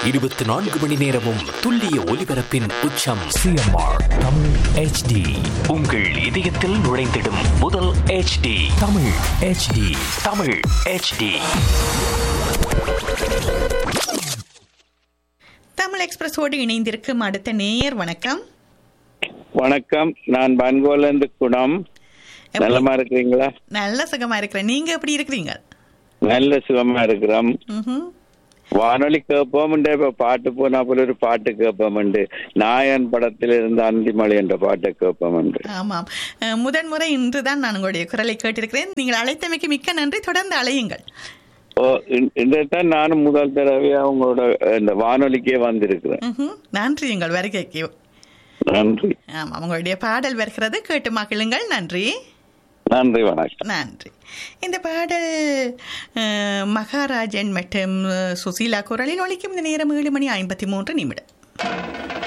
இருபத்தி நான்கு மணி நேரமும் துல்லிய ஒலிபரப்பின் உச்சம் சிஎம்ஆர் தமிழ் ஹெச்டி உங்கள் இதயத்தில் நுழைந்திடும் முதல் HD Tamil HD Tamil HD Tamil எக்ஸ்பிரஸோடு இணைந்திருக்கும் அடுத்த நேயர் வணக்கம் வணக்கம் நான் பன்கோலேருந்து குணம் எப்படி- நலமா இருக்கிறீங்களா நல்ல சுகமா இருக்கிறேன் நீங்க எப்படி இருக்கிறீங்க நல்ல சுகமா இருக்கிறோம் ம்ஹும். வானொலி கேட்போம் இப்ப பாட்டு போனா போல ஒரு பாட்டு கேட்போம் நாயன் படத்தில் இருந்த அந்திமலை என்ற பாட்டை கேட்போம் ஆமாம் அஹ், முதன் முறை இன்றுதான் நான் உங்களுடைய குரலை கேட்டிருக்கிறேன் நீங்கள் அழைத்தமைக்கு மிக்க நன்றி தொடர்ந்து அழையுங்கள் ஓ இன்றைத்தான் நானும் முதல் தடவையா உங்களோட அஹ், இந்த வானொலிக்கே வந்திருக்கிறேன் ம்ஹும். நன்றி உங்கள் வருகைக்கு நன்றி ஆமாம் உங்களுடைய பாடல் வருகிறது கேட்டு மகிழுங்கள் நன்றி நன்றி வணக்கம் நன்றி இந்த பாடல் அஹ், மகாராஜன் மற்றும் அஹ், சுசீலா குரலில் ஒலிக்கும் இந்த நேரம் ஏழு மணி ஐம்பத்தி மூன்று நிமிடம்